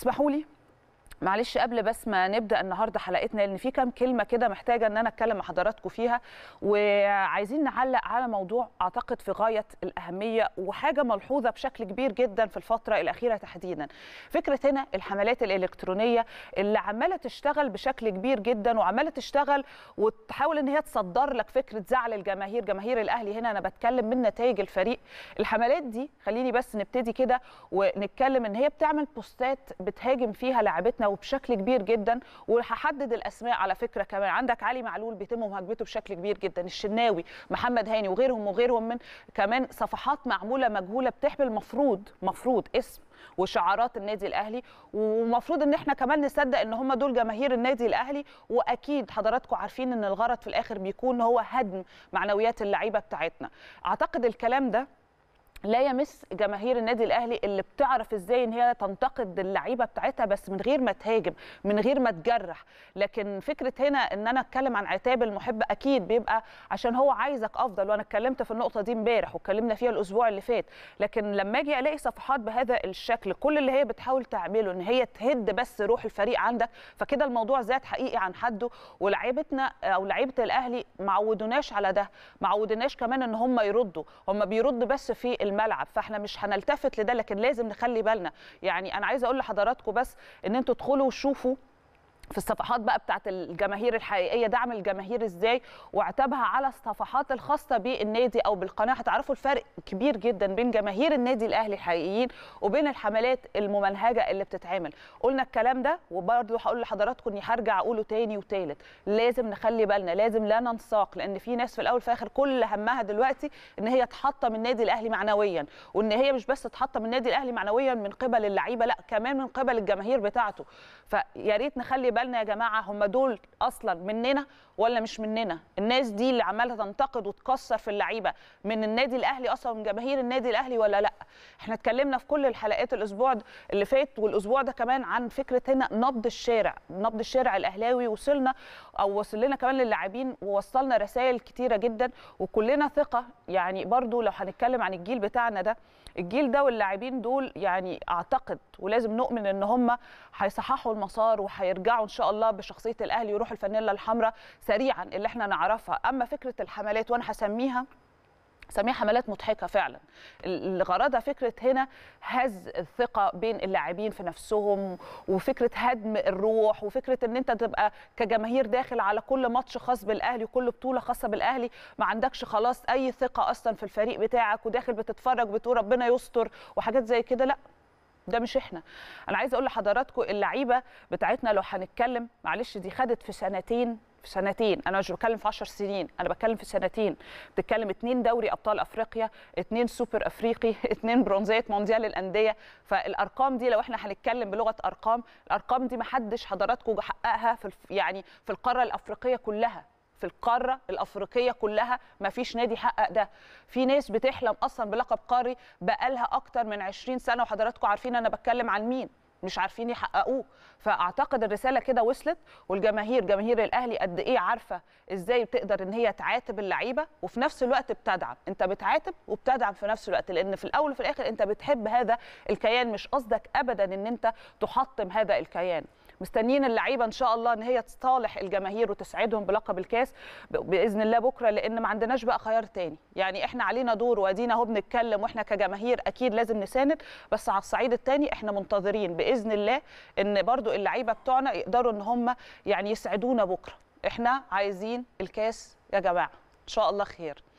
اسمحوا لي معلش قبل بس ما نبدا النهارده حلقتنا لان في كام كلمه كده محتاجه ان انا اتكلم مع حضراتكم فيها وعايزين نعلق على موضوع اعتقد في غايه الاهميه وحاجه ملحوظه بشكل كبير جدا في الفتره الاخيره تحديدا فكره هنا الحملات الالكترونيه اللي عماله تشتغل بشكل كبير جدا وعماله تشتغل وتحاول ان هي تصدر لك فكره زعل الجماهير جماهير الاهلي هنا انا بتكلم من نتائج الفريق الحملات دي خليني بس نبتدي كده ونتكلم ان هي بتعمل بوستات بتهاجم فيها لاعبتنا وبشكل كبير جدا وهحدد الاسماء على فكره كمان عندك علي معلول بيتم مهاجمته بشكل كبير جدا الشناوي محمد هاني وغيرهم وغيرهم من كمان صفحات معموله مجهوله بتحمل مفروض مفروض اسم وشعارات النادي الاهلي ومفروض ان احنا كمان نصدق ان هم دول جماهير النادي الاهلي واكيد حضراتكم عارفين ان الغرض في الاخر بيكون هو هدم معنويات اللعيبه بتاعتنا اعتقد الكلام ده لا يمس جماهير النادي الاهلي اللي بتعرف ازاي ان هي تنتقد اللعيبه بتاعتها بس من غير ما تهاجم من غير ما تجرح لكن فكره هنا ان انا اتكلم عن عتاب المحب اكيد بيبقى عشان هو عايزك افضل وانا اتكلمت في النقطه دي امبارح واتكلمنا فيها الاسبوع اللي فات لكن لما اجي الاقي صفحات بهذا الشكل كل اللي هي بتحاول تعمله ان هي تهد بس روح الفريق عندك فكده الموضوع زاد حقيقي عن حده ولاعيبتنا او لعيبه الاهلي ما عودوناش على ده ما عودوناش كمان ان هم يردوا هم بيردوا بس في الملعب فاحنا مش هنلتفت لده لكن لازم نخلي بالنا يعني انا عايزه اقول لحضراتكم بس ان انتوا تدخلوا وشوفوا في الصفحات بقى بتاعت الجماهير الحقيقيه دعم الجماهير ازاي واعتبها على الصفحات الخاصه بالنادي او بالقناه هتعرفوا الفرق كبير جدا بين جماهير النادي الاهلي الحقيقيين وبين الحملات الممنهجه اللي بتتعمل قلنا الكلام ده وبرضه هقول لحضراتكم اني هرجع اقوله تاني وتالت لازم نخلي بالنا لازم لا ننساق لان في ناس في الاول في الاخر كل همها دلوقتي ان هي تحطم النادي الاهلي معنويا وان هي مش بس تحطم النادي الاهلي معنويا من قبل اللعيبه لا كمان من قبل الجماهير بتاعته فيا ريت نخلي بالنا يا جماعه هم دول اصلا مننا ولا مش مننا الناس دي اللي عماله تنتقد وتكسر في اللعيبه من النادي الاهلي اصلا من جماهير النادي الاهلي ولا لا احنا اتكلمنا في كل الحلقات الاسبوع اللي فات والاسبوع ده كمان عن فكره هنا نبض الشارع نبض الشارع الاهلاوي وصلنا او وصل لنا كمان للاعبين ووصلنا رسائل كتيره جدا وكلنا ثقه يعني برضو لو هنتكلم عن الجيل بتاعنا ده الجيل ده واللاعبين دول يعني اعتقد ولازم نؤمن ان هم هيصححوا المسار وهيرجعوا ان شاء الله بشخصيه الاهلي يروحوا الفانيلا الحمراء سريعا اللي احنا نعرفها اما فكره الحملات وانا هسميها سميها حملات مضحكه فعلا الغرضها فكره هنا هز الثقه بين اللاعبين في نفسهم وفكره هدم الروح وفكره ان انت تبقى كجماهير داخل على كل ماتش خاص بالاهلي وكل بطوله خاصه بالاهلي ما عندكش خلاص اي ثقه اصلا في الفريق بتاعك وداخل بتتفرج بتقول ربنا يستر وحاجات زي كده لا ده مش احنا انا عايزه اقول لحضراتكم اللعيبه بتاعتنا لو هنتكلم معلش دي خدت في سنتين في سنتين انا مش بتكلم في 10 سنين انا بتكلم في سنتين بتتكلم اتنين دوري ابطال افريقيا اتنين سوبر افريقي اتنين برونزيه مونديال الانديه فالارقام دي لو احنا هنتكلم بلغه ارقام الارقام دي ما حدش حضراتكم حققها في يعني في القاره الافريقيه كلها في القاره الافريقيه كلها ما فيش نادي حقق ده في ناس بتحلم اصلا بلقب قاري بقالها اكتر من 20 سنه وحضراتكم عارفين انا بتكلم عن مين مش عارفين يحققوه فاعتقد الرساله كده وصلت والجماهير جماهير الاهلي قد ايه عارفه ازاي بتقدر ان هي تعاتب اللعيبه وفي نفس الوقت بتدعم انت بتعاتب وبتدعم في نفس الوقت لان في الاول وفي الاخر انت بتحب هذا الكيان مش قصدك ابدا ان انت تحطم هذا الكيان مستنيين اللعيبه ان شاء الله ان هي تصالح الجماهير وتسعدهم بلقب الكاس باذن الله بكره لان ما عندناش بقى خيار تاني يعني احنا علينا دور وادينا اهو بنتكلم واحنا كجماهير اكيد لازم نساند بس على الصعيد الثاني احنا منتظرين باذن الله ان برضو اللعيبه بتوعنا يقدروا ان هم يعني يسعدونا بكره احنا عايزين الكاس يا جماعه ان شاء الله خير